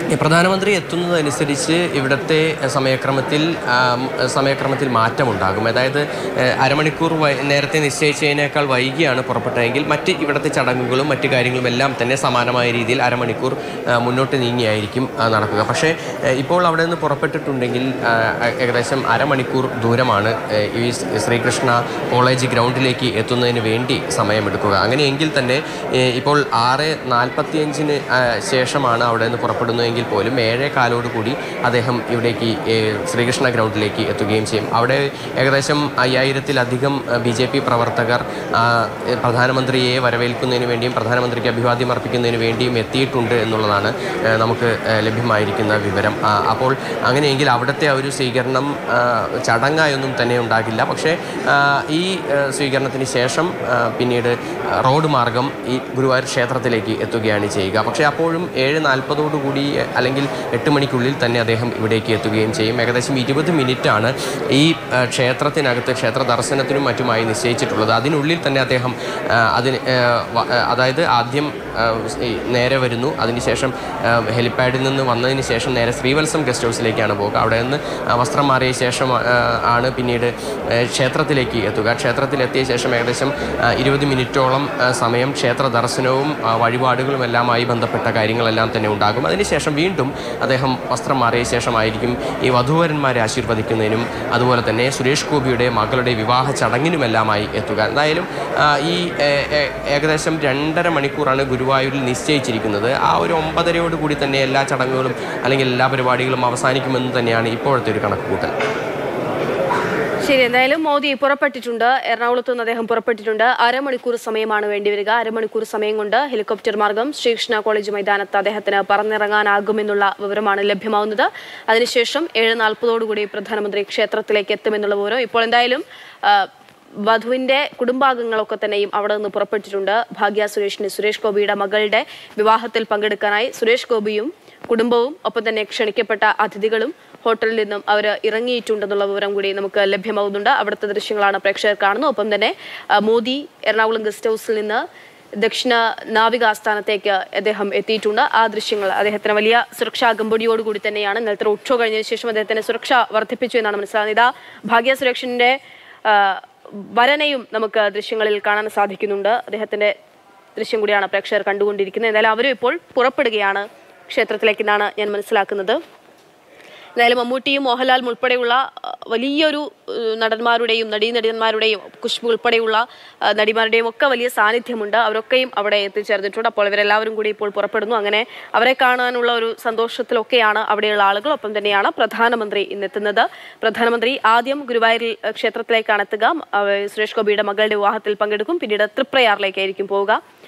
ഈ പ്രധാനമന്ത്രി എത്തുന്നതനുസരിച്ച് ഇവിടുത്തെ സമയക്രമത്തിൽ ആം, സമയക്രമത്തിൽ മാറ്റമുണ്ടാകും അതായത് ഏഹ്, അരമണിക്കൂർ വൈ- നേരത്തെ നിശ്ചയിച്ചതിനേക്കാൾ വൈകിയാണ് പുറപ്പെട്ടതെങ്കിൽ മറ്റ് ഇവിടുത്തെ ചടങ്ങുകളും മറ്റു കാര്യങ്ങളും എല്ലാം തന്നെ സമാനമായ രീതിയിൽ അരമണിക്കൂർ ആ, മുന്നോട്ട് നീങ്ങിയായിരിക്കും ആ, നടക്കുക പക്ഷേ ഏഹ്, ഇപ്പോൾ അവിടെ നിന്ന് പുറപ്പെട്ടിട്ടുണ്ടെങ്കിൽ ആ, ഏകദേശം അരമണിക്കൂർ ദൂരമാണ് ഏഹ്, ഈ ശ്രീകൃഷ്ണ കോളേജ് ഗ്രൗണ്ടിലേക്ക് എത്തുന്നതിന് വേണ്ടി സമയമെടുക്കുക അങ്ങനെയെങ്കിൽ തന്നെ ഏഹ്, ഇപ്പോൾ ആറ് നാൽപ്പത്തിയഞ്ചിന് ശേഷമാണ് അവിടെ നിന്ന് പുറപ്പെടുന്നതെങ്കിൽ പോലും ഏഴേ കാലോട് കൂടി അദ്ദേഹം ഇവിടേക്ക് ഏഹ്, ശ്രീകൃഷ്ണ ഗ്രൗണ്ടിലേക്ക് എത്തുകയും ചെയ്യും അവിടെ ഏകദേശം അയ്യായിരത്തിലധികം ബി ജെ പി പ്രവർത്തകർ ആ, ഏഹ്, പ്രധാനമന്ത്രിയെ വരവേൽക്കുന്നതിന് വേണ്ടിയും പ്രധാനമന്ത്രിക്ക് അഭിവാദ്യം അർപ്പിക്കുന്നതിന് വേണ്ടിയും എത്തിയിട്ടുണ്ട് എന്നുള്ളതാണ് ഏഹ്, നമുക്ക് ഏഹ്, ലഭ്യമായിരിക്കുന്ന വിവരം ആ, അപ്പോൾ അങ്ങനെയെങ്കിൽ അവിടുത്തെ ആ ഒരു സ്വീകരണം ആ, ചടങ്ങായൊന്നും തന്നെ ഉണ്ടാകില്ല പക്ഷേ ആ, ഈ ആ, സ്വീകരണത്തിന് ശേഷം ആ, പിന്നീട് ആ, റോഡ് മാർഗം ഈ ഗുരുവായൂർ ക്ഷേത്രത്തിലേക്ക് എത്തുകയാണ് ചെയ്യുക പക്ഷേ അപ്പോഴും ഏഴ് നാൽപ്പതോടുകൂടി അല്ലെങ്കിൽ എട്ട് മണിക്കുള്ളിൽ തന്നെ അദ്ദേഹം ഇവിടേക്ക് എത്തുകയും ചെയ്യും ഏകദേശം ഇരുപത് മിനിറ്റാണ് ഈ ആ, ക്ഷേത്രത്തിനകത്ത് ക്ഷേത്ര ദർശനത്തിനും മറ്റുമായി നിശ്ചയിച്ചിട്ടുള്ളത് അതിനുള്ളിൽ തന്നെ അദ്ദേഹം ആ, അതിന് ആ, വ- ആ, അതായത് ആദ്യം ആ, ഈ നേരെ വരുന്നു അതിനുശേഷം ആ, ഹെലിപ്പാഡിൽ നിന്ന് വന്നതിന് ശേഷം നേരെ ശ്രീവത്സം ഗസ്റ്റ് ഹൗസിലേക്കാണ് പോകുക അവിടെ നിന്ന് ആ, വസ്ത്രം മാറിയ ശേഷം ആ, ആണ് പിന്നീട് ആ, ക്ഷേത്രത്തിലേക്ക് എത്തുക ക്ഷേത്രത്തിലെത്തിയ ശേഷം ഏകദേശം ആ, ഇരുപത് മിനിറ്റോളം ആ, സമയം ക്ഷേത്ര ദർശനവും ആ, വഴിപാടുകളും എല്ലാമായി ബന്ധപ്പെട്ട കാര്യങ്ങളെല്ലാം തന്നെ ഉണ്ടാകും അതിനുശേഷം വീണ്ടും അദ്ദേഹം വസ്ത്രം മാറിയ ശേഷമായിരിക്കും ഈ വധൂവരന്മാരെ ആശീർവദിക്കുന്നതിനും അതുപോലെ തന്നെ സുരേഷ് ഗോപിയുടെ മകളുടെ വിവാഹ ചടങ്ങിനുമെല്ലാമായി എത്തുക എന്തായാലും ആ, ഈ ഏ, ഏ, ഏകദേശം രണ്ടര മണിക്കൂറാണ് ഗുരുവായൂരിൽ നിശ്ചയിച്ചിരിക്കുന്നത് ആ ഒരു ഒമ്പതരയോട് കൂടി തന്നെ എല്ലാ ചടങ്ങുകളും അല്ലെങ്കിൽ എല്ലാ പരിപാടികളും അവസാനിക്കുമെന്ന് തന്നെയാണ് ഇപ്പോഴത്തെ ഒരു കണക്കുകൂട്ടൽ ശരി എന്തായാലും മോദി പുറപ്പെട്ടിട്ടുണ്ട് എറണാകുളത്ത് നിന്ന് അദ്ദേഹം പുറപ്പെട്ടിട്ടുണ്ട് അരമണിക്കൂർ സമയമാണ് വേണ്ടിവരിക അരമണിക്കൂർ സമയം കൊണ്ട് ഹെലികോപ്റ്റർ മാർഗം ശ്രീകൃഷ്ണ കോളേജ് മൈതാനത്ത് അദ്ദേഹത്തിന് പറന്നിറങ്ങാനാകുമെന്നുള്ള വിവരമാണ് ലഭ്യമാവുന്നത് അതിനുശേഷം ഏഴ് നാൽപ്പതോടുകൂടി പ്രധാനമന്ത്രി ക്ഷേത്രത്തിലേക്ക് എത്തുമെന്നുള്ള വിവരം ഇപ്പോൾ എന്തായാലും ആ, വധുവിന്റെ കുടുംബാംഗങ്ങളൊക്കെ തന്നെയും അവിടെ നിന്ന് പുറപ്പെട്ടിട്ടുണ്ട് ഭാഗ്യ സുരേഷിന് സുരേഷ് ഗോപിയുടെ മകളുടെ വിവാഹത്തിൽ പങ്കെടുക്കാനായി സുരേഷ് ഗോപിയും കുടുംബവും ഒപ്പം തന്നെ ക്ഷണിക്കപ്പെട്ട അതിഥികളും ഹോട്ടലിൽ നിന്നും അവർ ഇറങ്ങിയിട്ടുണ്ടെന്നുള്ള വിവരം കൂടി നമുക്ക് ലഭ്യമാവുന്നുണ്ട് അവിടുത്തെ ദൃശ്യങ്ങളാണ് പ്രേക്ഷകർ കാണുന്നത് ഒപ്പം തന്നെ ആ, മോദി എറണാകുളം ഗസ്റ്റ് ഹൗസിൽ നിന്ന് ദക്ഷിണ നാവിക ആസ്ഥാനത്തേക്ക് അദ്ദേഹം എത്തിയിട്ടുണ്ട് ആ ദൃശ്യങ്ങൾ അദ്ദേഹത്തിന് വലിയ സുരക്ഷാ അകമ്പടിയോടുകൂടി തന്നെയാണ് ഇന്നലത്തെ റോഡ് ഷോ കഴിഞ്ഞതിന് ശേഷം അദ്ദേഹത്തിന് സുരക്ഷ വർദ്ധിപ്പിച്ചു എന്നാണ് മനസ്സിലാകുന്നത് ഇതാ ഭാഗ്യ സുരക്ഷന്റെ ആ, വരനെയും നമുക്ക് ദൃശ്യങ്ങളിൽ കാണാൻ സാധിക്കുന്നുണ്ട് അദ്ദേഹത്തിന്റെ ദൃശ്യം കൂടിയാണ് പ്രേക്ഷകർ കണ്ടുകൊണ്ടിരിക്കുന്നത് എന്തായാലും അവരും ഇപ്പോൾ പുറപ്പെടുകയാണ് ക്ഷേത്രത്തിലേക്ക് എന്നാണ് ഞാൻ മനസ്സിലാക്കുന്നത് എന്തായാലും മമ്മൂട്ടിയും മോഹൻലാലും ഉൾപ്പെടെയുള്ള ആ, വലിയൊരു ഏഹ്, നടന്മാരുടെയും നടീനടന്മാരുടെയും കുഷ്ബു ഉൾപ്പെടെയുള്ള ആ, നടിമാരുടെയും ഒക്കെ വലിയ സാന്നിധ്യമുണ്ട് അവരൊക്കെയും അവിടെ എത്തിച്ചേർന്നിട്ടുണ്ട് അപ്പോൾ ഇവരെല്ലാവരും കൂടി ഇപ്പോൾ പുറപ്പെടുന്നു അങ്ങനെ അവരെ കാണാനുള്ള ഒരു സന്തോഷത്തിലൊക്കെയാണ് അവിടെയുള്ള ആളുകൾ ഒപ്പം തന്നെയാണ് പ്രധാനമന്ത്രി ഇന്നെത്തുന്നത് പ്രധാനമന്ത്രി ആദ്യം ഗുരുവായൂരിൽ ഏഹ്, ക്ഷേത്രത്തിലേക്കാണ് എത്തുക അവ- സുരേഷ് ഗോപിയുടെ മകളുടെ വിവാഹത്തിൽ പങ്കെടുക്കും പിന്നീട് തൃപ്രയാറിലേക്കായിരിക്കും പോവുക